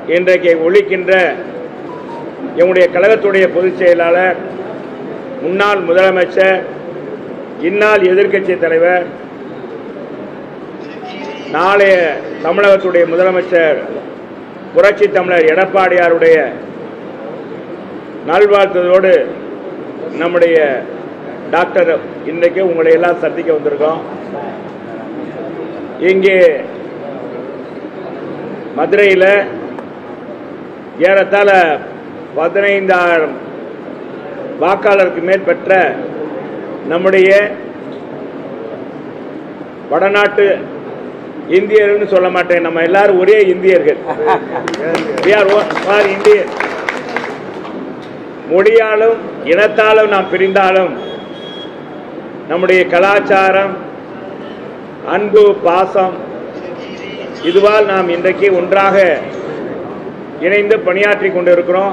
இன்றைக்கு ஒழிக்கின்ற எம்முடைய கழகத்துடைய பொதுச் செயலாளர் முன்னாள் முதலமைச்சர் இந்நாள் எதிர்க்கட்சி தலைவர் நாளைய தமிழகத்துடைய முதலமைச்சர் புரட்சி தமிழர் எடப்பாடியாருடைய நல்வாழ்த்ததோடு நம்முடைய டாக்டர் இன்றைக்கு உங்களை எல்லாம் சந்திக்க வந்திருக்கோம் இங்கே மதுரையில் ஏறத்தாழ பதினைந்தாயிரம் வாக்காளருக்கு மேற்பட்ட நம்முடைய வடநாட்டு இந்தியர்கள்னு சொல்ல மாட்டேன் நம்ம எல்லாரும் ஒரே இந்தியர்கள் We are all- all Indian. மொழியாலும் இனத்தாலும் நாம் பிரிந்தாலும் நம்முடைய கலாச்சாரம் அன்பு பாசம் இதுவால் நாம் இன்றைக்கு ஒன்றாக இணைந்து பணியாற்றி கொண்டிருக்கிறோம்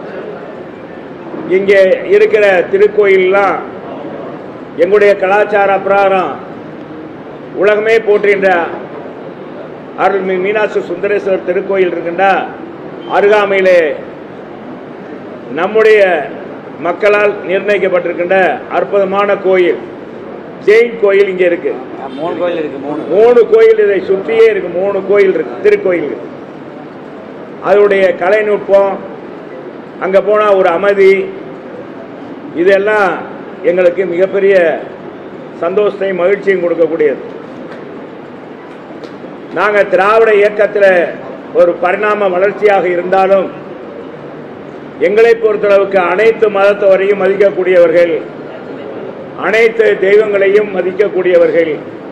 இங்கே இருக்கிற திருக்கோயிலெலாம் எங்களுடைய கலாச்சார பிரகாரம் உலகமே போற்றுகின்ற அருள்மிகு மீனாட்சி சுந்தரேஸ்வரர் திருக்கோயில் இருக்கின்ற அருகாமையிலே நம்முடைய மக்களால் நிர்ணயிக்கப்பட்டிருக்கின்ற அற்புதமான கோயில் ஜெயின் கோயில் இங்கே இருக்கு மூணு கோயில் இருக்கு மூணு மூணு கோயில் இதை சுற்றியே இருக்கு மூணு கோயில் இருக்கு திருக்கோயில் அதனுடைய கலைநுட்பம் அங்கே போனால் ஒரு அமைதி இதெல்லாம் எங்களுக்கு மிகப்பெரிய சந்தோஷத்தையும் மகிழ்ச்சியும் கொடுக்கக்கூடியது நாங்கள் திராவிட இயக்கத்தில் ஒரு பரிணாம வளர்ச்சியாக இருந்தாலும் எங்களை பொறுத்தளவுக்கு அனைத்து மதத்தவரையும் மதிக்கக்கூடியவர்கள் அனைத்து தெய்வங்களையும் மதிக்கக்கூடியவர்கள்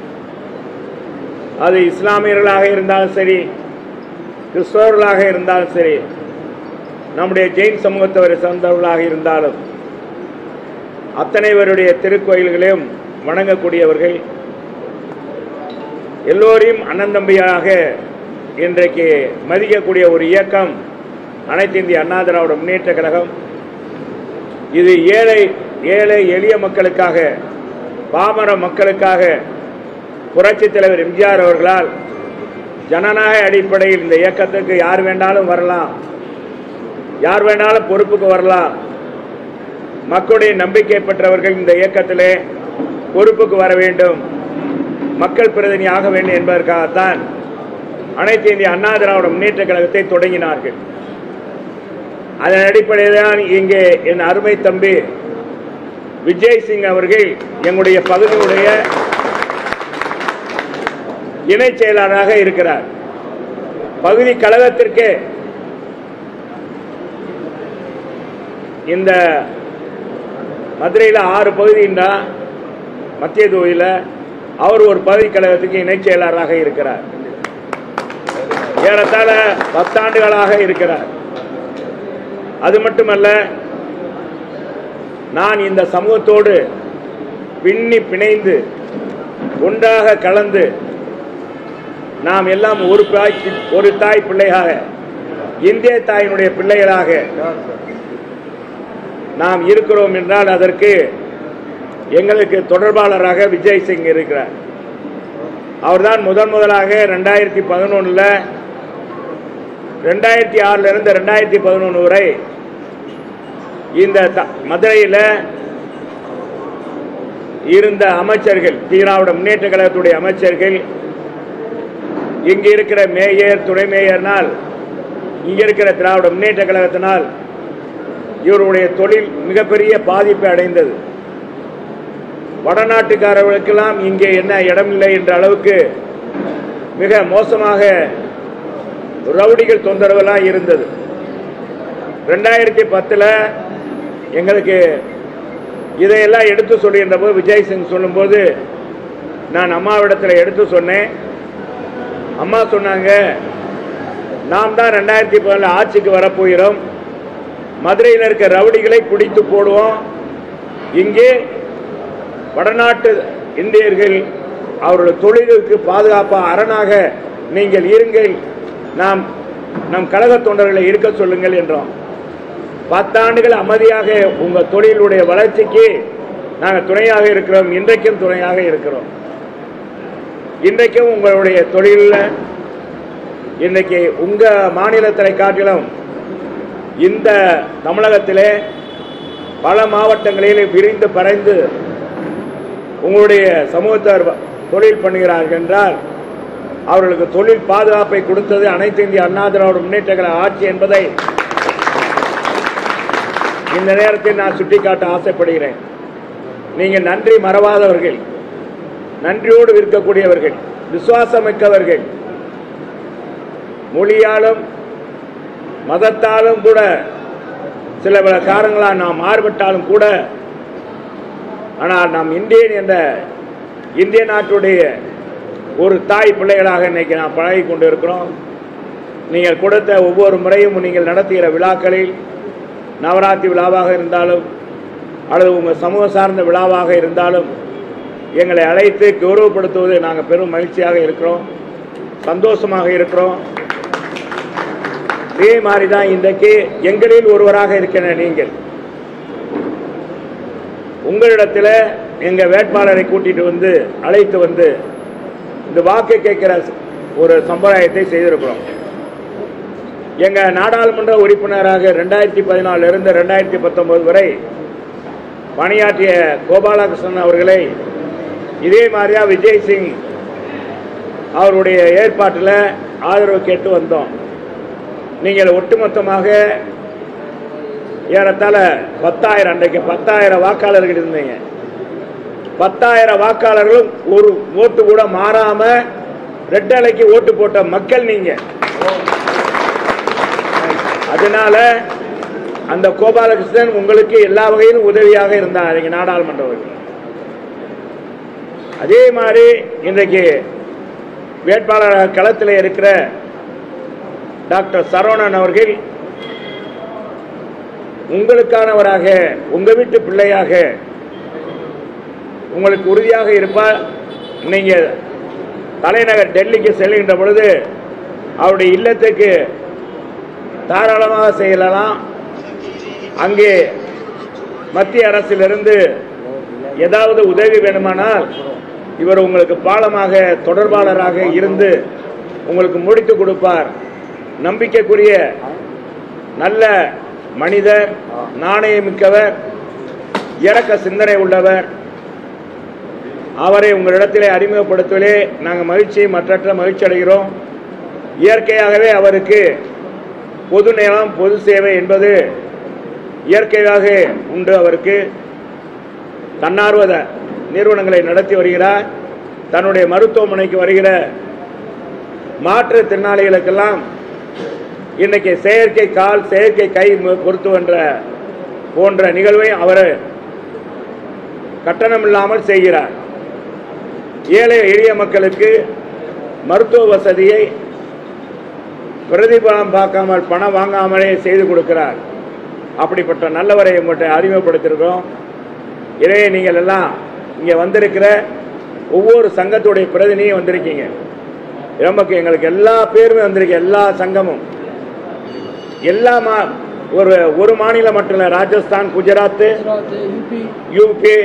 அது இஸ்லாமியர்களாக இருந்தாலும் சரி கிறிஸ்தவர்களாக இருந்தாலும் சரி நம்முடைய ஜெயின் சமூகத்தவரை சார்ந்தவர்களாக இருந்தாலும் அத்தனைவருடைய திருக்கோயில்களையும் வணங்கக்கூடியவர்கள் எல்லோரையும் அண்ணந்தம்பியாக இன்றைக்கு மதிக்கக்கூடிய ஒரு இயக்கம் அனைத்து இந்திய அண்ணா திராவிட முன்னேற்ற கழகம் இது ஏழை ஏழை எளிய மக்களுக்காக பாமர மக்களுக்காக புரட்சித் தலைவர் எம்ஜிஆர் அவர்களால் ஜனநாயக அடிப்படையில் இந்த இயக்கத்துக்கு யார் வேண்டாலும் வரலாம் யார் வேணாலும் பொறுப்புக்கு வரலாம் மக்களுடைய நம்பிக்கை பெற்றவர்கள் இந்த இயக்கத்திலே பொறுப்புக்கு வர வேண்டும் மக்கள் பிரதிநிதி ஆக வேண்டும் என்பதற்காகத்தான் அனைத்து இந்திய அண்ணா திராவிட முன்னேற்ற கழகத்தை தொடங்கினார்கள் அதன் அடிப்படையில் தான் இங்கே என் அருமை தம்பி விஜய் சிங் அவர்கள் எங்களுடைய பகுதியுடைய இணை செயலாளராக இருக்கிறார் பகுதி கழகத்திற்கே இந்த மதுரையில் ஆறு பகுதின்றா மத்திய தொகுதியில் அவர் ஒரு பகுதி கழகத்துக்கு இணைச் செயலாளராக இருக்கிறார் ஏறத்தாழ பத்தாண்டுகளாக இருக்கிறார் அது மட்டுமல்ல நான் இந்த சமூகத்தோடு பின்னி பிணைந்து ஒன்றாக கலந்து நாம் எல்லாம் ஒரு தாய் ஒரு தாய் பிள்ளையாக இந்திய தாயினுடைய பிள்ளைகளாக நாம் இருக்கிறோம் என்றால் அதற்கு எங்களுக்கு தொடர்பாளராக விஜய் சிங் இருக்கிறார் அவர்தான் முதன் முதலாக ரெண்டாயிரத்தி பதினொன்றில் ரெண்டாயிரத்தி ஆறுல இருந்து ரெண்டாயிரத்தி பதினொன்று வரை இந்த த- மதுரையில் இருந்த அமைச்சர்கள் திராவிட முன்னேற்ற கழகத்துடைய அமைச்சர்கள் இங்க இருக்கிற மேயர் துணை மேயர்னால் இங்க இருக்கிற திராவிட முன்னேற்ற கழகத்தினால் இவருடைய தொழில் மிகப்பெரிய பாதிப்பை அடைந்தது வடநாட்டுக்காரர்களுக்கெல்லாம் இங்கே என்ன இடமில்லை என்ற அளவுக்கு மிக மோசமாக ரவுடிகள் தொந்தரவெல்லாம் இருந்தது ரெண்டாயிரத்தி பத்தில் எங்களுக்கு இதையெல்லாம் எடுத்து சொல்லியிருந்த போது விஜய் சிங் சொல்லும்போது நான் அம்மாவிடத்தில் எடுத்து சொன்னேன் அம்மா சொன்னாங்க நாம் தான் ரெண்டாயிரத்தி பதினில் ஆட்சிக்கு வரப்போகிறோம் மதுரையில் இருக்க ரவுடிகளை பிடித்து போடுவோம் இங்கே வடநாட்டு இந்தியர்கள் அவருடைய தொழிலுக்கு பாதுகாப்பாக அரணாக நீங்கள் இருங்கள் நாம் நம் கழக தொண்டர்களை இருக்க சொல்லுங்கள் என்றோம் பத்தாண்டுகள் அமைதியாக உங்கள் தொழிலுடைய வளர்ச்சிக்கு நாங்கள் துணையாக இருக்கிறோம் இன்றைக்கும் துணையாக இருக்கிறோம் இன்றைக்கும் உங்களுடைய தொழிலில் இன்னைக்கு உங்க மாநிலத்தை காட்டிலும் இந்த தமிழகத்திலே பல மாவட்டங்களில் விரிந்து பறைந்து உங்களுடைய சமூகத்தார் தொழில் பண்ணுகிறார்கள் என்றால் அவர்களுக்கு தொழில் பாதுகாப்பை கொடுத்தது அனைத்து இந்திய அண்ணா திராவிட முன்னேற்ற கழக ஆட்சி என்பதை இந்த நேரத்தில் நான் சுட்டிக்காட்ட ஆசைப்படுகிறேன் நீங்கள் நன்றி மறவாதவர்கள் நன்றியோடு இருக்கக்கூடியவர்கள் விசுவாசமிக்கவர்கள் மொழியாலும் மதத்தாலும் கூட சில பல காரணங்களால் நாம் மாறுபட்டாலும் கூட ஆனால் நாம் இந்தியன் என்ற இந்திய நாட்டுடைய ஒரு தாய் பிள்ளைகளாக இன்னைக்கு நாம் பழகி கொண்டு இருக்கிறோம் நீங்கள் கொடுத்த ஒவ்வொரு முறையும் நீங்கள் நடத்துகிற விழாக்களில் நவராத்திரி விழாவாக இருந்தாலும் அல்லது உங்கள் சமூக சார்ந்த விழாவாக இருந்தாலும் எங்களை அழைத்து கௌரவப்படுத்துவது நாங்கள் பெரும் மகிழ்ச்சியாக இருக்கிறோம் சந்தோஷமாக இருக்கிறோம் இதே மாதிரி தான் இன்றைக்கு எங்களில் ஒருவராக இருக்கிற நீங்கள் உங்களிடத்தில் எங்கள் வேட்பாளரை கூட்டிட்டு வந்து அழைத்து வந்து இந்த வாக்கு கேட்கிற ஒரு சம்பிரதாயத்தை செய்திருக்கிறோம் எங்க நாடாளுமன்ற உறுப்பினராக ரெண்டாயிரத்தி பதினாலுல இருந்து ரெண்டாயிரத்தி பத்தொன்பது வரை பணியாற்றிய கோபாலகிருஷ்ணன் அவர்களை இதே மாதிரியா விஜய் சிங் அவருடைய ஏற்பாட்டில் ஆதரவு கேட்டு வந்தோம் நீங்கள் ஒட்டுமொத்தமாக ஏறத்தாழ பத்தாயிரம் அன்றைக்கு பத்தாயிரம் வாக்காளர்கள் இருந்தீங்க பத்தாயிரம் வாக்காளர்களும் ஒரு ஓட்டு கூட மாறாம ரெட் அலைக்கு ஓட்டு போட்ட மக்கள் நீங்க அதனால அந்த கோபாலகிருஷ்ணன் உங்களுக்கு எல்லா வகையிலும் உதவியாக இருந்தார் நீங்க நாடாளுமன்ற உறுப்பினர். அதே மாதிரி இன்றைக்கு வேட்பாளர் களத்தில் இருக்கிற டாக்டர் சரவணன் அவர்கள் உங்களுக்கானவராக உங்க வீட்டு பிள்ளையாக உங்களுக்கு உறுதியாக இருப்பார் நீங்க தலைநகர் டெல்லிக்கு செல்கின்ற பொழுது அவருடைய இல்லத்துக்கு தாராளமாக செய்யலாம் அங்கே மத்திய அரசிலிருந்து ஏதாவது உதவி வேணுமானால் இவர் உங்களுக்கு பாலமாக தொடர்பாளராக இருந்து உங்களுக்கு முடித்து கொடுப்பார் நம்பிக்கைக்குரிய நல்ல மனிதர் நாணயமிக்கவர் இறக்க சிந்தனை உள்ளவர் அவரை உங்களிடத்திலே அறிமுகப்படுத்துவதிலே நாங்கள் மகிழ்ச்சி மற்றற்ற மகிழ்ச்சி அடைகிறோம் இயற்கையாகவே அவருக்கு பொது நேரம் பொது சேவை என்பது இயற்கையாக உண்டு அவருக்கு தன்னார்வ நிறுவனங்களை நடத்தி வருகிறார் தன்னுடைய மருத்துவமனைக்கு வருகிற மாற்றுத்திறனாளிகளுக்கெல்லாம் இன்னைக்கு செயற்கை கால் செயற்கை கை மு- பொருத்துவன்ற போன்ற நிகழ்வை அவர் கட்டணம் இல்லாமல் செய்கிறார் ஏழை எளிய மக்களுக்கு மருத்துவ வசதியை பிரதிபலம் பார்க்காமல் பணம் வாங்காமலே செய்து கொடுக்கிறார் அப்படிப்பட்ட நல்லவரை உங்கள்கிட்ட அறிமுகப்படுத்தியிருக்கிறோம் எனவே நீங்கள் எல்லாம் இங்கே வந்திருக்கிற ஒவ்வொரு சங்கத்துடைய பிரதிநிதியும் வந்திருக்கீங்க நமக்கு எங்களுக்கு எல்லா பேருமே வந்திருக்கு எல்லா சங்கமும் எல்லா மா ஒரு ஒரு மாநிலம் மட்டும் இல்லை ராஜஸ்தான் குஜராத் குஜராத் யூபி யூபி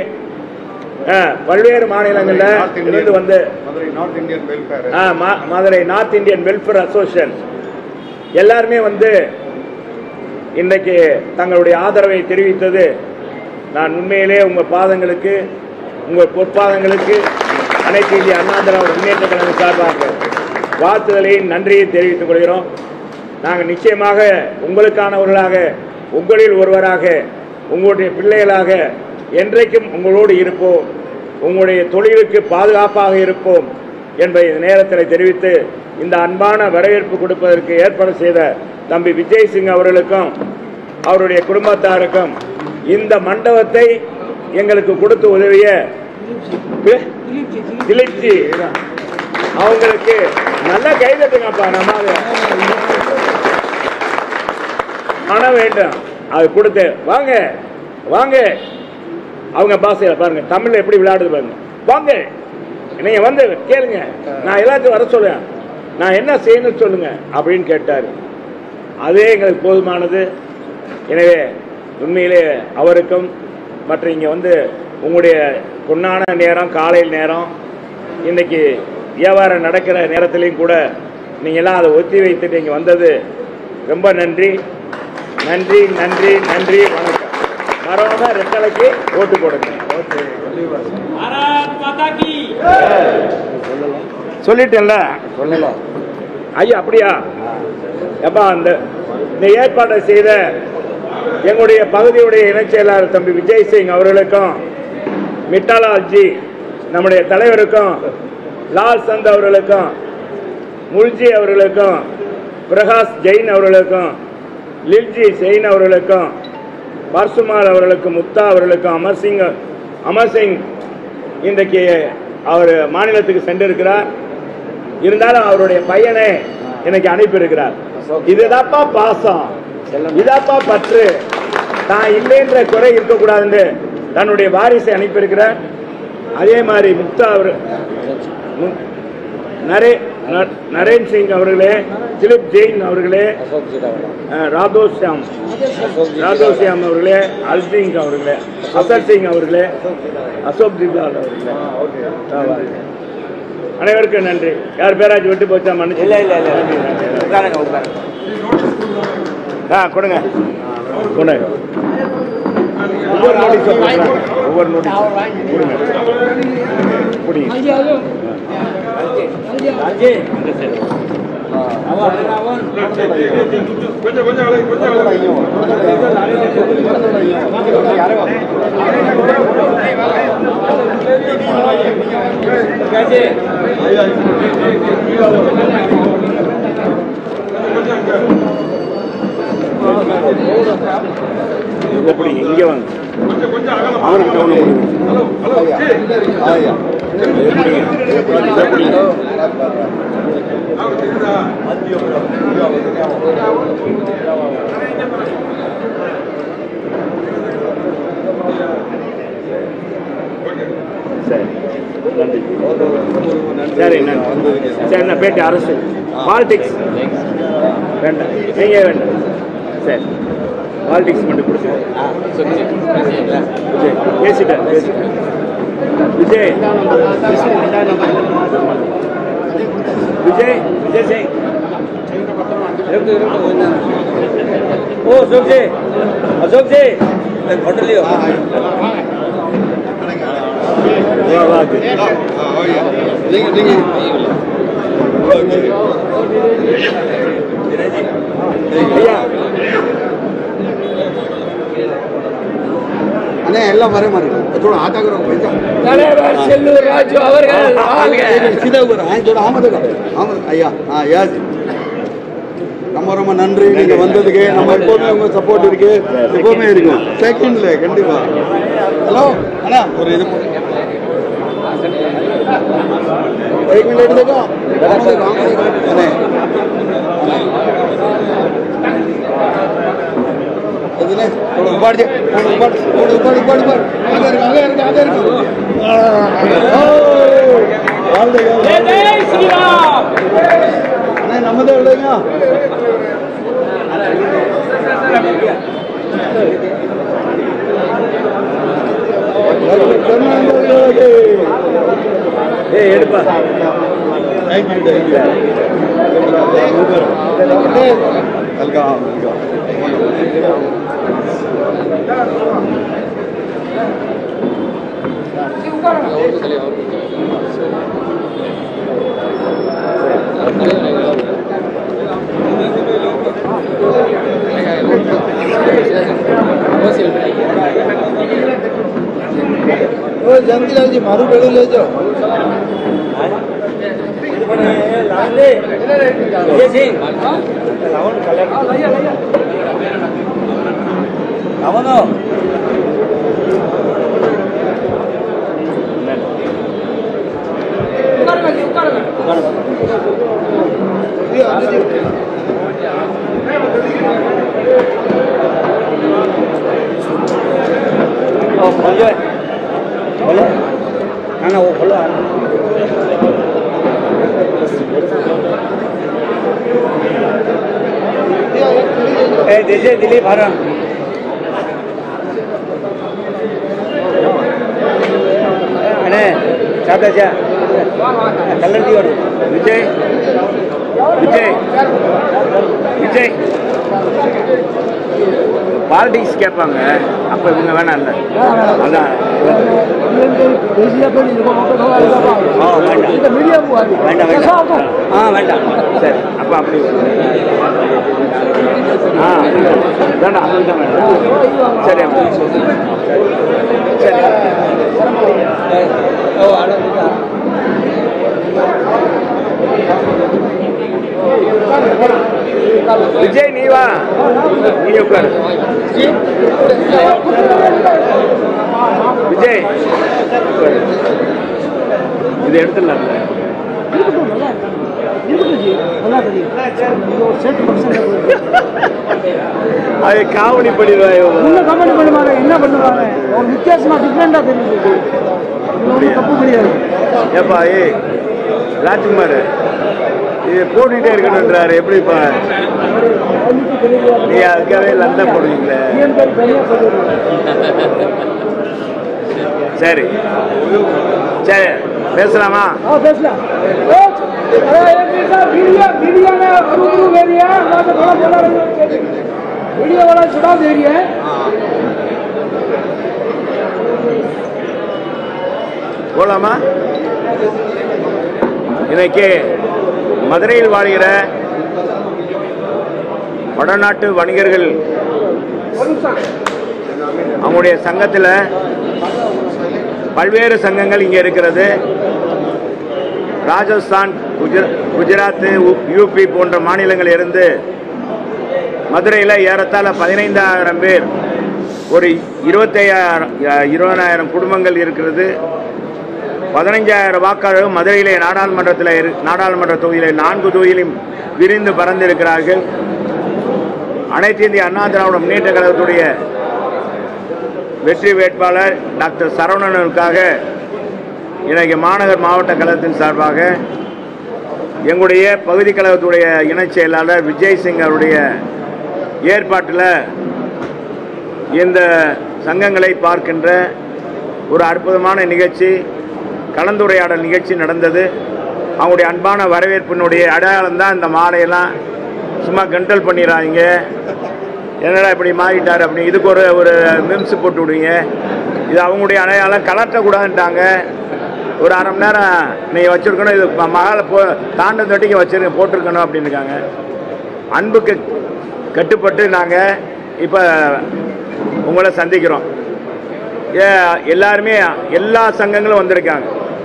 பல்வேறு மாநிலங்கள்ல நார்த் இருந்து இந்தியன் வந்து மதுரை நார்த் இந்தியன் வெல்ஃபேர் ஆ, ம- Madurai north Indian welfare association எல்லாருமே வந்து இன்றைக்கு தங்களுடைய ஆதரவை தெரிவித்தது நான் உண்மையிலே உங்கள் பாதங்களுக்கு உங்கள் பொற்பாதங்களுக்கு அனைத்து இந்திய அண்ணா திராவிட முன்னேற்ற கழக சார்பாக வாழ்த்துதலையும் நன்றியை தெரிவித்துக் கொள்கிறோம் நாங்கள் நிச்சயமாக உங்களுக்கானவர்களாக உங்களில் ஒருவராக உங்களுடைய பிள்ளைகளாக என்றைக்கும் உங்களோடு இருப்போம் உங்களுடைய தொழிலுக்கு பாதுகாப்பாக இருப்போம் என்பதை இந்த நேரத்தில் தெரிவித்து இந்த அன்பான வரவேற்பு கொடுப்பதற்கு ஏற்பாடு செய்த தம்பி விஜய் சிங் அவர்களுக்கும் அவருடைய குடும்பத்தாருக்கும் இந்த மண்டபத்தை எங்களுக்கு கொடுத்து உதவிய பி- திலீப் ஜி திலீப் ஜி அவங்களுக்கு நல்லா கைதட்டுங்கப்பா நம்ம பணம் வேண்டும் அது கொடுத்து வாங்க வாங்க அவங்க பாஷையில பாருங்க தமிழ்ல எப்படி விளையாடுது பாருங்க வாங்க நீங்க வந்து கேளுங்க நான் எல்லாத்தையும் வர சொல்லுவேன் நான் என்ன செய்யணும்னு சொல்லுங்க அப்படின்னு கேட்டார் அதே எங்களுக்கு போதுமானது எனவே உண்மையிலே அவருக்கும் மற்ற இங்கே வந்து உங்களுடைய பொன்னான நேரம் காலையில் நேரம் இன்னைக்கு வியாபாரம் நடக்கிற நேரத்திலையும் கூட நீங்கள்லாம் அதை ஒத்தி வைத்துட்டு இங்கே வந்தது ரொம்ப நன்றி நன்றி நன்றி நன்றி வணக்கம் மறவாம ரெட்டலைக்கு ஓட்டு போடுங்க சொல்லிட்டேன்ல சொல்லலாம் ஐயா அப்படியா எப்பா அந்த இந்த ஏற்பாட்டை செய்த எங்களுடைய பகுதியுடைய இணைச் செயலாளர் தம்பி விஜய் சிங் அவர்களுக்கும் மிட்டாலால்ஜி நம்முடைய தலைவருக்கும் லால் சந்த் அவர்களுக்கும் முல்ஜி அவர்களுக்கும் பிரகாஷ் ஜெயின் அவர்களுக்கும் லில்ஜி ஜெயின் அவர்களுக்கும் பர்சுமால் அவர்களுக்கும் முக்தா அவர்களுக்கும் அமர்சிங் அமர்சிங் இன்றைக்கு அவர் மாநிலத்துக்கு சென்றிருக்கிறார் இருந்தாலும் அவருடைய பையனை எனக்கு அனுப்பியிருக்கிறார் இதுதாப்பா பாசம் இதாப்பா பற்று தான் இல்லைன்ற குறை இருக்கக்கூடாதுன்னு தன்னுடைய வாரிசை அனுப்பியிருக்கிறார் அதே மாதிரி முக்தா அவர் மு- நரே ந- நரேன் சிங் அவர்களே திலீப் ஜெயின் அவர்களே அஹ், ராதோ ஷியாம் ராதோ ஷியாம் அவர்களே அல்சிங் அவர்களே அசர் சிங் அவர்களே அசோக் திப்லால் அவர்களே ஆமா. அனைவருக்கும் நன்றி யார் பேராச்சும் விட்டு போச்சா மன்னிச்சு இல்ல இல்ல இல்ல நன்றி, நன்றி, நன்றி. உட்காருங்க உட்காருங்க ஆ கொடுங்க கொடுங்க ஒவ்வொரு நோட்டீஸும் கொடுக்குறாங்க. ஒவ்வொரு நோட்டீஸ் கொடுங்க கொடுங்க ஐயாவும் அஜய் எப்படி இங்கே வாங்க அவருக்கு கவனம் கொடுங்க ஆயா எப்படி எப்படி எப்படி சரி நன்றி சரி நன்றி சரி நான் பேட்டி அரசு பாலிடிக்ஸ் வேண்டாம் நீங்கள் வேண்டாம் சரி பாலிடிக்ஸ் மட்டும் கொடுத்துருங்க விஜய் பேசிட்டேன் பேசிட்டேன் விஜய் விஜய் விஜய் சிங் ओ अशोक जी अशोक जी फोटो लियो வா வா நீங்க நீங்க ஐயா அண்ணே எல்லாம் வரே மாதிரி थोड़ा आता करो पैसा தலைவர் செல்லூர் ராஜு அவர்கள் வாழ்க. सीधा ऊपर हां थोड़ा ஆமது ஆமது ஐயா ஆ யாஸ் ரொம்ப ரொம்ப நன்றி நீங்க வந்ததுக்கு நம்ம எப்பவுமே உங்க சப்போர்ட் இருக்கு எப்பவுமே இருக்கும் செகண்ட்ல கண்டிப்பா ஹலோ அண்ணா ஒரு இது போ- एक मिनट देखो आमदे आमदे अरे இதுனே थोड़ा ऊपर दे थोड़ा ऊपर थोड़ा ऊपर ऊपर ऊपर आगे इருக்கு आगे इருக்கு आगे इருக்கு ஆல் தி ஜெய் ஸ்ரீராம் அண்ணே நம்மதே விடுங்க ஏய் எடுப்பா தேங்க்யூ தேங்க்யூ வெல்கம் வெல்கம் ઓ જંતીલાલજી મારું પેલું લેજો विजय सिंह रावण ओ बोलो बोलो ना ना वो बोलो ए जैसे दिलीप हरण அண்ணே சாப்பிட்டாச்சா கல்லூரி வரும் விஜய் விஜய் விஜய் பாலிடிக்ஸ் கேட்பாங்க அப்ப இவங்க வேணாம் இல்ல அதான் ஆ வேண்டாம் வேண்டாம் வேண்டாம் ஆ வேண்டாம் சரி அப்ப அப்படி ஆ வேண்டாம் அதுதான் வேண்டாம் சரி அப்படி சரி விஜய் நீ வா நீ உட்காரு விஜய் உட்காரு. இது எடுத்துடலாம் அது காவடி பண்ணிடுவாங்க என்ன கமெண்ட் பண்ணுவாங்க என்ன பண்ணுவாங்க ஒரு வித்தியாசமா டிஃப்ரெண்டா தெரியுது இது ஒண்ணும் தப்பு கிடையாது ஏப்பா ஏய் ராஜ்குமார் இது போட்டுக்கிட்டே இருக்கணுன்றாரு எப்படிப்பா நீ அதுக்காகவே லண்டன் போடுவீங்களே டிஎம்கே தனியா சொல்லிடுவாங்க சரி சரி பேசலாமா ஆ பேசலாம் वीडियो वीडियो में गुरु गुरु ले लिया मैं तो थोड़ा बोला रही हूँ वीडियो वाला छुड़ा दे रही है போலாமா இன்னைக்கு மதுரையில் வாழ்கிற வடநாட்டு வணிகர்கள் அவங்களுடைய சங்கத்தில் பல்வேறு சங்கங்கள் இங்கே இருக்கிறது ராஜஸ்தான் குஜ- குஜராத்து உ- யூபி போன்ற மாநிலங்களில் இருந்து மதுரையில் ஏறத்தாழ பதினைந்தாயிரம் பேர் ஒரு இருபத்தையாயிரம் இருபதாயிரம் குடும்பங்கள் இருக்கிறது பதினைஞ்சாயிரம் வாக்காளர்கள் மதுரையிலே நாடாளுமன்றத்தில் இரு நாடாளுமன்ற தொகுதியிலே நான்கு தொகுதியிலும் விரிந்து பறந்திருக்கிறார்கள் அனைத்து இந்திய அண்ணா திராவிட முன்னேற்ற கழகத்துடைய வெற்றி வேட்பாளர் டாக்டர் சரவணனுக்காக இன்னைக்கு மாநகர் மாவட்ட கழகத்தின் சார்பாக எங்களுடைய பகுதி கழகத்துடைய இணைச் செயலாளர் விஜய் சிங் அவருடைய ஏற்பாட்டில் இந்த சங்கங்களை பார்க்கின்ற ஒரு அற்புதமான நிகழ்ச்சி கலந்துரையாடல் நிகழ்ச்சி நடந்தது அவங்களுடைய அன்பான வரவேற்பினுடைய அடையாளம் தான் இந்த மாலையெல்லாம் சும்மா கண்டல் பண்ணிடுறாங்க என்னடா இப்படி மாறிட்டார் அப்படி இதுக்கு ஒரு ஒரு மிம்ஸ் போட்டு விடுவீங்க இது அவங்களுடைய அடையாளம் கலட்டக்கூடாதுன்ட்டாங்க ஒரு அரை மணி நேரம் நீங்கள் வச்சுருக்கணும் இது ம- மகால போ தாண்ட தொட்டிக்கு வச்சிருக்க போட்டிருக்கணும் அப்படின்னுருக்காங்க அன்புக்கு கட்டுப்பட்டு நாங்கள் இப்போ உங்களை சந்திக்கிறோம் ஏ எல்லாருமே எல்லா சங்கங்களும் வந்திருக்காங்க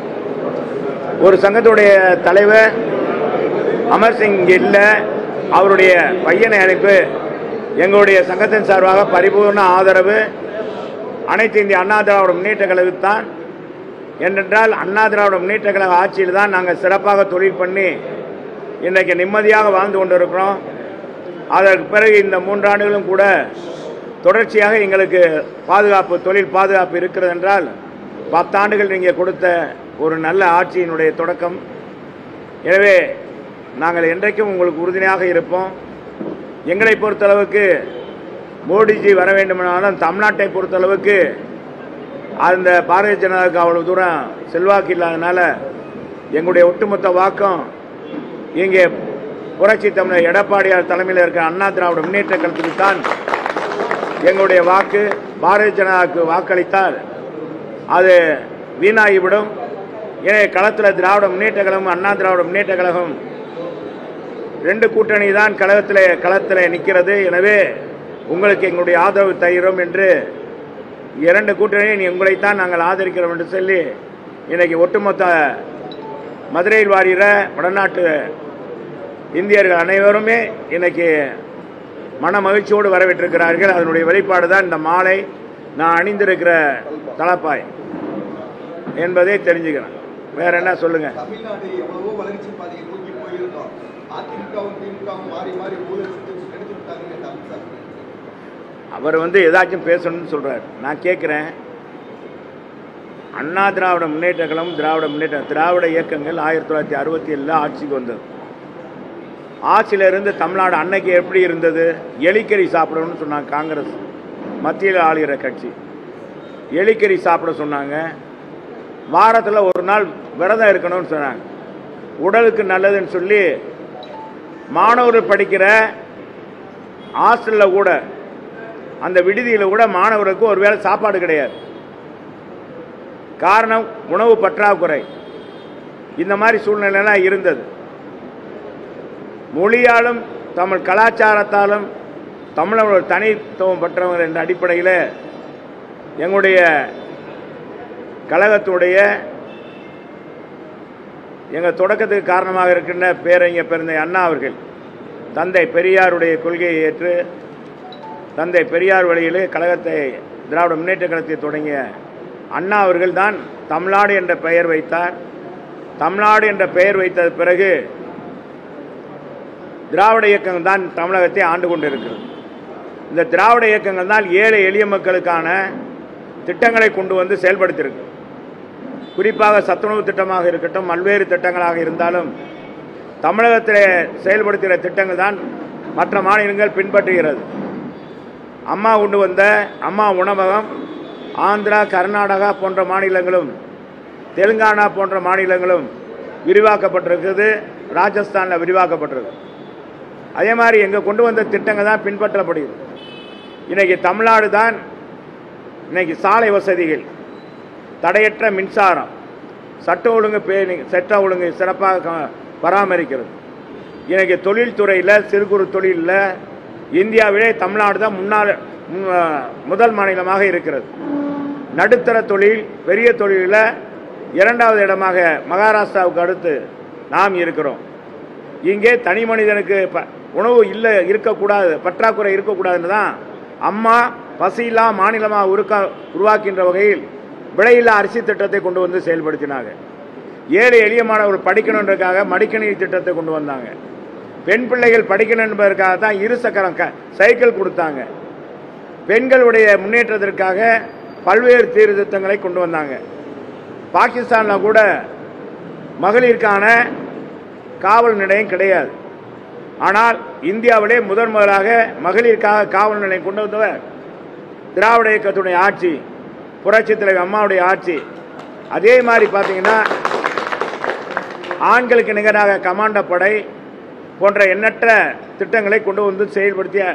ஒரு சங்கத்துடைய தலைவர் அமர் சிங் இல்லை அவருடைய பையனை அனுப்பி எங்களுடைய சங்கத்தின் சார்பாக பரிபூர்ண ஆதரவு அனைத்து இந்திய அண்ணா திராவிட முன்னேற்ற கழகத்தான் ஏனென்றால் அண்ணா திராவிட முன்னேற்ற கழக ஆட்சியில் தான் நாங்கள் சிறப்பாக தொழில் பண்ணி இன்றைக்கு நிம்மதியாக வாழ்ந்து கொண்டிருக்கிறோம் அதற்கு பிறகு இந்த மூன்றாண்டுகளும் கூட தொடர்ச்சியாக எங்களுக்கு பாதுகாப்பு தொழில் பாதுகாப்பு இருக்கிறது என்றால் பத்தாண்டுகள் நீங்கள் கொடுத்த ஒரு நல்ல ஆட்சியினுடைய தொடக்கம் எனவே நாங்கள் என்றைக்கும் உங்களுக்கு உறுதுணையாக இருப்போம் எங்களை பொறுத்தளவுக்கு மோடிஜி வர வேண்டுமானாலும் தமிழ்நாட்டை பொறுத்தளவுக்கு அந்த பாரதிய ஜனதாவுக்கு அவ்வளவு தூரம் செல்வாக்கு இல்லாதனால எங்களுடைய ஒட்டுமொத்த வாக்கம் இங்கே புரட்சி தமிழர் எடப்பாடியார் தலைமையில் இருக்கிற அண்ணா திராவிட முன்னேற்ற கழகத்துக்கு தான் எங்களுடைய வாக்கு பாரதிய ஜனதாவுக்கு வாக்களித்தால் அது வீணாகிவிடும் எனவே களத்தில் திராவிட முன்னேற்ற கழகம் அண்ணா திராவிட முன்னேற்ற கழகம் ரெண்டு கூட்டணி தான் கழகத்தில் களத்தில் நிற்கிறது எனவே உங்களுக்கு எங்களுடைய ஆதரவு தருகிறோம் என்று இரண்டு கூட்டணியை உங்களைத்தான் நாங்கள் ஆதரிக்கிறோம் என்று சொல்லி இன்னைக்கு ஒட்டுமொத்த மதுரையில் வாரிகிற வடநாட்டு இந்தியர்கள் அனைவருமே இன்னைக்கு மன மகிழ்ச்சியோடு வரவேற்றிருக்கிறார்கள் அதனுடைய வெளிப்பாடு தான் இந்த மாலை நான் அணிந்திருக்கிற தலப்பாய் என்பதை தெரிஞ்சுக்கிறேன் வேற என்ன சொல்லுங்க தமிழ்நாடு எவ்வளவோ வளர்ச்சி பாதையை நோக்கி போயிருக்கோம் அதிமுகவும் திமுகவும் மாறி மாறி ஊழல் செஞ்சு கெடுத்து விட்டாங்க அமித்ஷா அவர் வந்து ஏதாச்சும் பேசணும்னு சொல்றாரு நான் கேட்குறேன் அண்ணா திராவிட முன்னேற்ற கழகம் திராவிட முன்னேற்ற திராவிட இயக்கங்கள் ஆயிரத்தி தொள்ளாயிரத்தி அறுபத்தி ஏழில் ஆட்சிக்கு வந்தது ஆட்சியில இருந்து தமிழ்நாடு அன்னைக்கு எப்படி இருந்தது எலிக்கறி சாப்பிடணும்னு சொன்னாங்க காங்கிரஸ் மத்தியில் ஆளுகிற கட்சி எலிக்கறி சாப்பிட சொன்னாங்க வாரத்தில் ஒரு நாள் விரதம் இருக்கணும்னு சொன்னாங்க உடலுக்கு நல்லதுன்னு சொல்லி மாணவர்கள் படிக்கிற ஹாஸ்டலில் கூட அந்த விடுதியில் கூட மாணவர்களுக்கு ஒருவேளை சாப்பாடு கிடையாது காரணம் உணவு பற்றாக்குறை இந்த மாதிரி சூழ்நிலைலாம் இருந்தது மொழியாலும் தமிழ் கலாச்சாரத்தாலும் தமிழர் ஒரு தனித்துவம் பெற்றவங்க என்ற அடிப்படையில் எங்களுடைய கழகத்துடைய எங்கள் தொடக்கத்துக்கு காரணமாக இருக்கின்ற பேரறிஞர் பெருந்தை அண்ணா அவர்கள் தந்தை பெரியாருடைய கொள்கையை ஏற்று தந்தை பெரியார் வழியிலே கழகத்தை திராவிட முன்னேற்ற கழகத்தை தொடங்கிய அண்ணா அவர்கள் தான் தமிழ்நாடு என்ற பெயர் வைத்தார் தமிழ்நாடு என்ற பெயர் வைத்த பிறகு திராவிட இயக்கங்கள் தான் தமிழகத்தை ஆண்டு கொண்டிருக்கிறது இந்த திராவிட இயக்கங்கள் தான் ஏழை எளிய மக்களுக்கான திட்டங்களை கொண்டு வந்து செயல்படுத்தியிருக்கு குறிப்பாக சத்துணவு திட்டமாக இருக்கட்டும் பல்வேறு திட்டங்களாக இருந்தாலும் தமிழகத்தில் செயல்படுத்துகிற திட்டங்கள் தான் மற்ற மாநிலங்கள் பின்பற்றுகிறது அம்மா கொண்டு வந்த அம்மா உணவகம் ஆந்திரா கர்நாடகா போன்ற மாநிலங்களும் தெலுங்கானா போன்ற மாநிலங்களும் விரிவாக்கப்பட்டிருக்குது ராஜஸ்தானில் விரிவாக்கப்பட்டிருக்கு அதே மாதிரி எங்கே கொண்டு வந்த திட்டங்கள் தான் பின்பற்றப்படுகிறது இன்னைக்கு தமிழ்நாடு தான் இன்னைக்கு சாலை வசதிகள் தடையற்ற மின்சாரம் சட்ட ஒழுங்கு பேணி சட்ட ஒழுங்கு சிறப்பாக க- பராமரிக்கிறது இன்னைக்கு தொழில்துறையில் சிறு குறு தொழிலில் இந்தியாவிலே தமிழ்நாடு தான் முன்னாள் மு- முதல் மாநிலமாக இருக்கிறது நடுத்தர தொழில் பெரிய தொழிலில் இரண்டாவது இடமாக மகாராஷ்டிராவுக்கு அடுத்து நாம் இருக்கிறோம் இங்கே தனி மனிதனுக்கு ப- உணவு இல்லை இருக்கக்கூடாது பற்றாக்குறை இருக்கக்கூடாதுன்னு தான் அம்மா பசியில்லா மாநிலமாக உருக்கா உருவாக்கின்ற வகையில் விலையில்லா அரிசி திட்டத்தை கொண்டு வந்து செயல்படுத்தினாங்க ஏழை எளிய மாணவர்கள் படிக்கணுன்றதுக்காக மடிக்கணினி திட்டத்தை கொண்டு வந்தாங்க பெண் பிள்ளைகள் படிக்கணும் என்பதற்காக தான் இரு சக்கரம் க சைக்கிள் கொடுத்தாங்க பெண்களுடைய முன்னேற்றத்திற்காக பல்வேறு சீர்திருத்தங்களை கொண்டு வந்தாங்க பாகிஸ்தானில் கூட மகளிருக்கான காவல் நிலையம் கிடையாது ஆனால் இந்தியாவிலே முதன் முதலாக மகளிருக்காக காவல் நிலையம் கொண்டு வந்தவர் திராவிட இயக்கத்துடைய ஆட்சி புரட்சித் தலைவர் அம்மாவுடைய ஆட்சி அதே மாதிரி பார்த்தீங்கன்னா ஆண்களுக்கு நிகராக கமாண்ட படை போன்ற எண்ணற்ற திட்டங்களை கொண்டு வந்து செயல்படுத்திய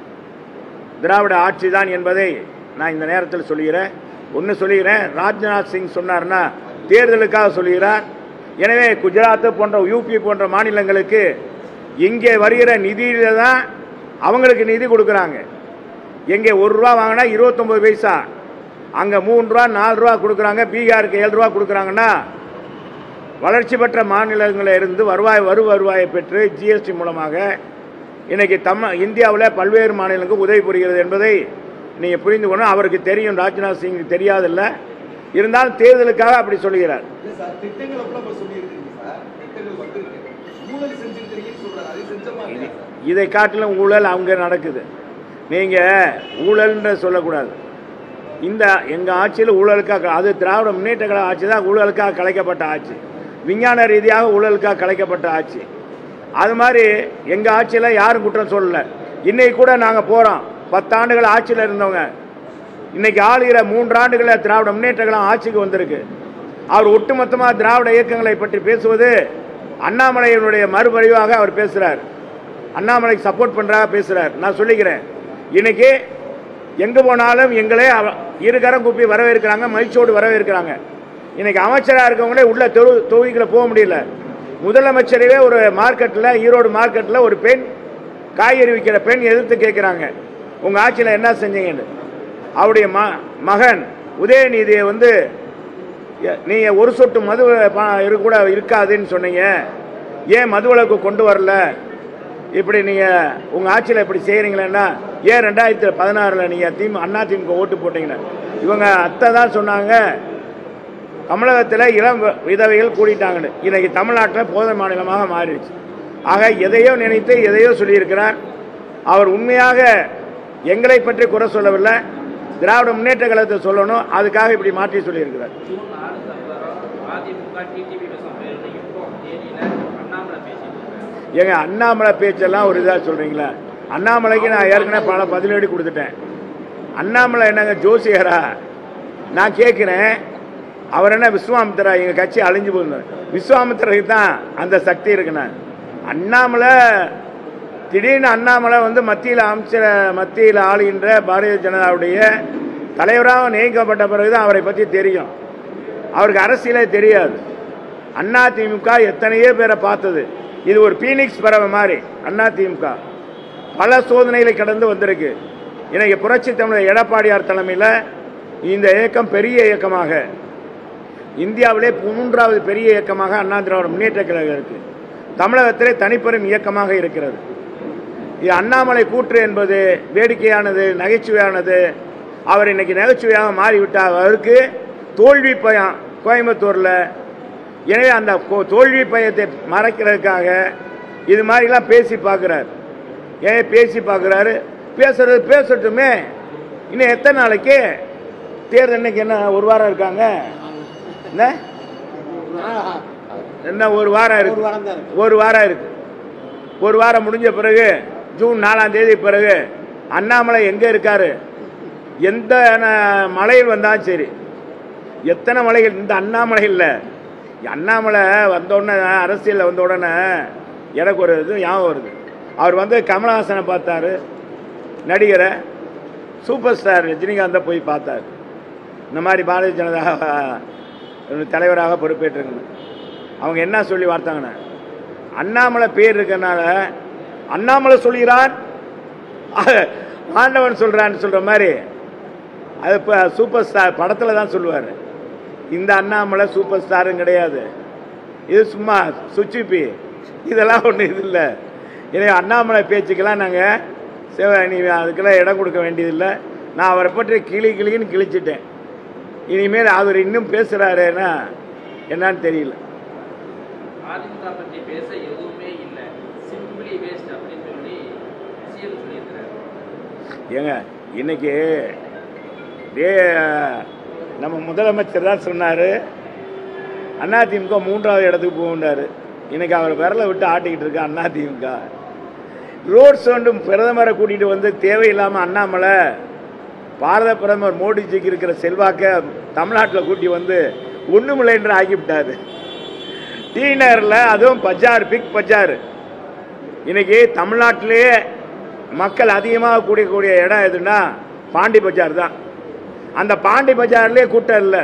திராவிட ஆட்சி தான் என்பதை நான் இந்த நேரத்தில் சொல்லுகிறேன் ஒன்று சொல்லுகிறேன் ராஜ்நாத் சிங் சொன்னார்னா தேர்தலுக்காக சொல்லுகிறார் எனவே குஜராத் போன்ற யூபி போன்ற மாநிலங்களுக்கு இங்கே வருகிற நிதியில தான் அவங்களுக்கு நிதி கொடுக்குறாங்க எங்கே ஒரு ரூபா வாங்கினா இருபத்தொம்பது பைசா அங்கே மூணு ரூபா நாலு ரூபா கொடுக்குறாங்க பீகாருக்கு ஏழு ரூபா கொடுக்குறாங்கன்னா வளர்ச்சி பெற்ற மாநிலங்களில் இருந்து வருவாய் வரு வருவாயை பெற்று ஜிஎஸ்டி மூலமாக இன்னைக்கு தம்ம இந்தியாவில் பல்வேறு மாநிலங்களுக்கு உதவி புரிகிறது என்பதை நீங்கள் புரிந்து கொள்ளணும் அவருக்கு தெரியும் ராஜ்நாத் சிங் தெரியாதில்ல இருந்தாலும் தேர்தலுக்காக அப்படி சொல்லுகிறார் இல்ல சார் திட்டங்கள் அப்புறம் இப்ப சொல்லியிருக்கீங்க சார் திட்டங்கள் வந்திருக்கு ஊழல் செஞ்சிருக்கீங்கன்னு சொல்றாரு அதை செஞ்ச மாதிரி சார் இதை காட்டிலும் ஊழல் அங்கே நடக்குது நீங்கள் ஊழல்ன்ற சொல்லக்கூடாது இந்த எங்கள் ஆட்சியில் ஊழலுக்காக அது திராவிட முன்னேற்ற கழக ஆட்சி தான் ஊழலுக்காக கலைக்கப்பட்ட ஆட்சி விஞ்ஞான ரீதியாக ஊழலுக்காக கலைக்கப்பட்ட ஆட்சி அது மாதிரி எங்கள் ஆட்சியில் யாரும் குற்றம் சொல்லலை இன்னைக்கு கூட நாங்கள் போகிறோம் பத்தாண்டுகள் ஆட்சியில் இருந்தவங்க இன்னைக்கு ஆளுகிற மூன்றாண்டுகளில் திராவிட முன்னேற்ற கழகம் ஆட்சிக்கு வந்திருக்கு அவர் ஒட்டுமொத்தமாக திராவிட இயக்கங்களை பற்றி பேசுவது அண்ணாமலையினுடைய மறுபடிவாக அவர் பேசுகிறார் அண்ணாமலைக்கு சப்போர்ட் பண்ணுறா பேசுகிறார் நான் சொல்லிக்கிறேன் இன்னைக்கு எங்கே போனாலும் எங்களே அவ- இருகரம் கூப்பி வரவேற்கிறாங்க மகிழ்ச்சியோடு வரவேற்கிறாங்க இன்னைக்கு அமைச்சராக இருக்கவங்களே உள்ள தொழு தொகுதிக்குள்ள போக முடியல முதலமைச்சரவே ஒரு மார்க்கெட்டில் ஈரோடு மார்க்கெட்டில் ஒரு பெண் காய்கறி விற்கிற பெண் எதிர்த்து கேட்குறாங்க உங்கள் ஆட்சியில் என்ன செஞ்சீங்கன்னு அவருடைய ம மகன் உதயநிதியை வந்து எ- நீங்க ஒரு சொட்டு மது ப- இரு கூட இருக்காதுன்னு சொன்னீங்க ஏன் மதுவிலக்கு கொண்டு வரல இப்படி நீங்க உங்க ஆட்சியில் இப்படி செய்யறீங்களேன்னா ஏன் ரெண்டாயிரத்தி பதினாறுல நீங்க திமுக அண்ணா திமுக ஓட்டு போட்டீங்கன்னா இவங்க அத்தை தான் சொன்னாங்க தமிழகத்தில் இளம் வ- விதவைகள் கூடிட்டாங்கன்னு இன்னைக்கு தமிழ்நாட்டில் போதை மாநிலமாக மாறிடுச்சு ஆக எதையோ நினைத்து எதையோ சொல்லியிருக்கிறார் அவர் உண்மையாக எங்களை பற்றி குறை சொல்லவில்லை திராவிட முன்னேற்ற கழகத்தை சொல்லணும் அதுக்காக இப்படி மாற்றி சொல்லியிருக்கிறார் ஜூன் நாலு சம்பரம் அதிமுக டிடிவி சம்மேளனம் இப்போ தேனியில அண்ணாமலை பேசிட்டு இருக்காரு ஏங்க அண்ணாமலை பேச்செல்லாம் ஒரு இதாக சொல்கிறீங்களா அண்ணாமலைக்கு நான் ஏற்கனவே பல பதிலடி கொடுத்துட்டேன் அண்ணாமலை என்னங்க ஜோசியரா நான் கேட்குறேன் அவர் என்ன விஸ்வாமித்திரா எங்கள் கட்சி அழிஞ்சு போகுது விஸ்வாமித்திரருக்கு தான் அந்த சக்தி இருக்குண்ணா அண்ணாமலை திடீர்னு அண்ணாமலை வந்து மத்தியில் அமைச்சர் மத்தியில் ஆளுகின்ற பாரதிய ஜனதாவுடைய தலைவராக நியமிக்கப்பட்ட பிறகுதான் அவரை பற்றி தெரியும் அவருக்கு அரசியலே தெரியாது அண்ணா திமுக எத்தனையோ பேரை பார்த்தது இது ஒரு பீனிக்ஸ் பறவை மாதிரி அண்ணா திமுக பல சோதனைகளை கடந்து வந்திருக்கு இன்னைக்கு புரட்சி தமிழர் எடப்பாடியார் தலைமையில் இந்த இயக்கம் பெரிய இயக்கமாக இந்தியாவிலே மூன்றாவது பெரிய இயக்கமாக அண்ணா திராவிட முன்னேற்ற கழகம் இருக்கு தமிழகத்திலே தனிப்பெரும் இயக்கமாக இருக்கிறது இது அண்ணாமலை கூற்று என்பது வேடிக்கையானது நகைச்சுவையானது அவர் இன்னைக்கு நகைச்சுவையாக மாறிவிட்டார் அவருக்கு தோல்வி பயம் கோயம்புத்தூரில் எனவே அந்த கோ- தோல்வி பயத்தை மறைக்கிறதுக்காக இது மாதிரிலாம் பேசி பார்க்குறாரு ஏன் பேசி பார்க்குறாரு பேசுறது பேசட்டுமே இன்னும் எத்தனை நாளைக்கு தேர்தல் இன்னைக்கு என்ன ஒரு வாரம் இருக்காங்க என்ன என்ன ஒரு வாரம் இருக்கு ஒரு வாரம் இருக்கு ஒரு வாரம் முடிஞ்ச பிறகு ஜூன் நாலாம் தேதி பிறகு அண்ணாமலை எங்க இருக்காரு எந்த ந- மலையில் வந்தாலும் சரி எத்தனை மலைகள் இந்த அண்ணாமலை இல்லை அண்ணாமலை வந்த உடனே அரசியலில் வந்த உடனே எனக்கு ஒரு இது ஞாபகம் வருது அவர் வந்து கமலஹாசனை பார்த்தாரு நடிகரை சூப்பர் ஸ்டார் ரஜினிகாந்தை போய் பார்த்தார் இந்த மாதிரி பாரதிய ஜனதா தலைவராக பொறுப்பேற்றுங்க அவங்க என்ன சொல்லி வார்த்தாங்கண்ணே அண்ணாமலை பேர் இருக்கறனால அண்ணாமலை சொல்கிறான் ஆண்டவன் சொல்றான்னு சொல்ற மாதிரி அது இப்போ சூப்பர் ஸ்டார் படத்தில் தான் சொல்லுவார் இந்த அண்ணாமலை சூப்பர் ஸ்டாரும் கிடையாது இது சும்மா சுச்சிப்பி இதெல்லாம் ஒன்றும் இது இல்லை எனவே அண்ணாமலை பேச்சுக்கெல்லாம் நாங்கள் சிவ நீ அதுக்கெல்லாம் இடம் கொடுக்க வேண்டியதில்லை நான் அவரை பற்றி கிளி கிளின்னு கிழிச்சிட்டேன் இனிமேல் அவர் இன்னும் பேசுகிறாருன்னா என்னன்னு தெரியல அதிமுக பற்றி பேச எதுவுமே இல்லை சிம்பிளி வேஸ்ட் அப்படின்னு சொல்லி சிஎம் சொல்லியிருக்கிறாரு ஏங்க இன்னைக்கு டே நம்ம முதலமைச்சர் தான் சொன்னார் அதிமுக மூன்றாவது இடத்துக்கு போகுண்டாரு இன்னைக்கு அவர் விரலை விட்டு ஆட்டிக்கிட்டு இருக்க அதிமுக ரோட் சோண்டும் பிரதமரை கூட்டிகிட்டு வந்து தேவையில்லாமல் அண்ணாமலை பாரத பிரதமர் மோடிஜிக்கு இருக்கிற செல்வாக்க தமிழ்நாட்டில் கூட்டி வந்து ஒன்றுமில்லைன்ற ஆக்கிவிட்டாரு டி நகரில் அதுவும் பஜார் பிக் பஜார் இன்னைக்கு தமிழ்நாட்டிலேயே மக்கள் அதிகமாக கூடியக்கூடிய இடம் எதுன்னா பாண்டி பஜார் தான் அந்த பாண்டி பஜார்லேயே கூட்டம் இல்லை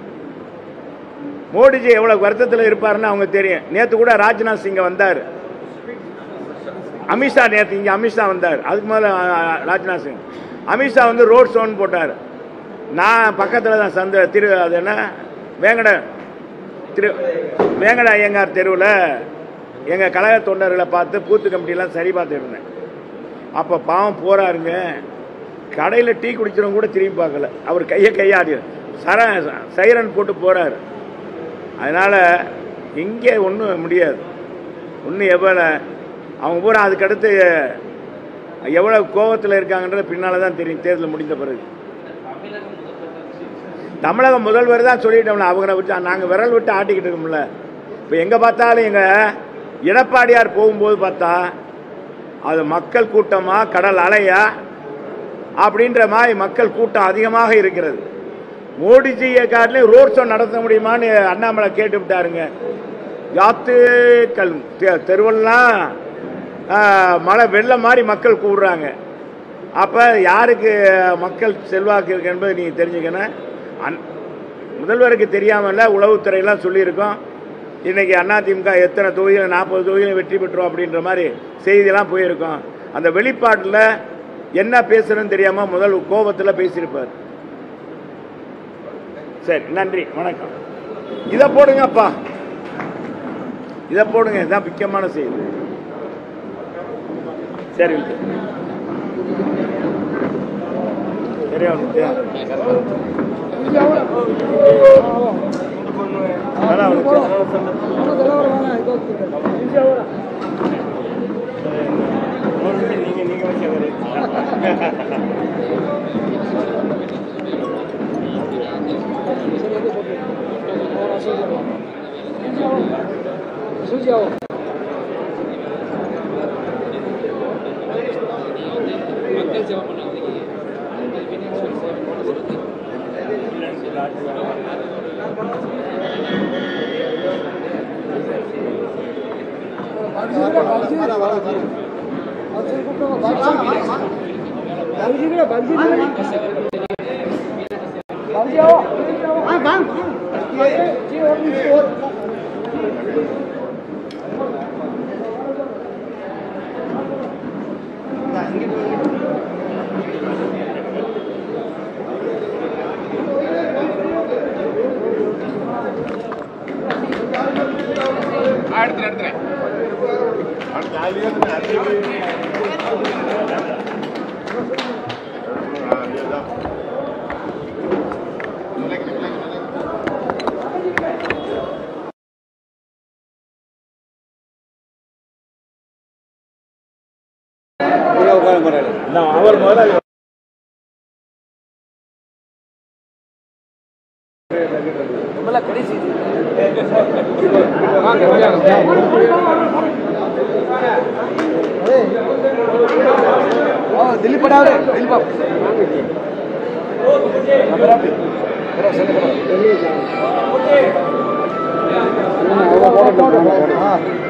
மோடிஜி எவ்வளவு வருத்தத்தில் இருப்பாருன்னு அவங்க தெரியும் நேற்று கூட ராஜ்நாத் சிங் வந்தார் அமித்ஷா நேற்று இங்கே அமித்ஷா வந்தார் அதுக்கு முதல்ல அ, அ, ராஜ்நாத் சிங் அமித்ஷா வந்து ரோட் ஷோன்னு போட்டார் நான் பக்கத்தில் தான் சந்த திரு அது என்ன வேங்கட திரு வேங்கட ஐயங்கார் தெருவில் எங்கள் கழக தொண்டர்களை பார்த்து பூத்து கமிட்டிலாம் சரி பார்த்துட்டு இருந்தேன் அப்போ பாவம் போறாருங்க கடையில் டீ குடிக்கிறவங்க கூட திரும்பி பார்க்கல அவர் கையை கையாடி சர சைரன் போட்டு போறாரு அதனால இங்கே ஒன்றும் முடியாது ஒன்றும் எவ்வளோ அவங்க பூரா அதுக்கடுத்து எவ்வளோ கோபத்தில் இருக்காங்கன்றது பின்னால் தான் தெரியும் தேர்தல் முடிந்த பிறகு தமிழக முதல்வர் தான் சொல்லிட்டோம்ல அவங்கள விட்டு நாங்கள் விரல் விட்டு ஆட்டிக்கிட்டு இருக்கோம்ல இப்போ எங்கே பார்த்தாலும் எங்கள் எடப்பாடியார் போகும்போது பார்த்தா அது மக்கள் கூட்டமா கடல் அலையா அப்படின்ற மாதிரி மக்கள் கூட்டம் அதிகமாக இருக்கிறது மோடிஜியை காட்டிலும் ரோட் ஷோ நடத்த முடியுமான்னு அண்ணாமலை கேட்டு விட்டாருங்க யாத்துக்கள் தெ- தெருவெல்லாம் ஆ, மழை வெள்ளம் மாதிரி மக்கள் கூடுறாங்க அப்போ யாருக்கு மக்கள் செல்வாக்கு இருக்கு என்பதை நீங்கள் தெரிஞ்சுக்கணும் அன் முதல்வருக்கு தெரியாமல உளவுத்துறையெல்லாம் சொல்லியிருக்கோம் இன்னைக்கு அதிமுக எத்தனை தொகுதியில் நாற்பது தொகுதியில் வெற்றி பெற்றோம் அப்படின்ற மாதிரி செய்தியெல்லாம் போயிருக்கோம் அந்த வெளிப்பாட்டில் என்ன பேசுறதுன்னு தெரியாமல் முதல் கோபத்தில் பேசியிருப்பார் சரி நன்றி வணக்கம் இதை போடுங்கப்பா இதை போடுங்க இதுதான் முக்கியமான செய்தி சரி விட்டு. சரியா வந்துச்சு நல்லா வந்துச்சு நீங்க நீங்க வச்சவரு மக்கள் சேவை பண்ணதுக்கு அது நான் அவர் முதல்ல दिलीप पड़ा रे दिलीप हाँ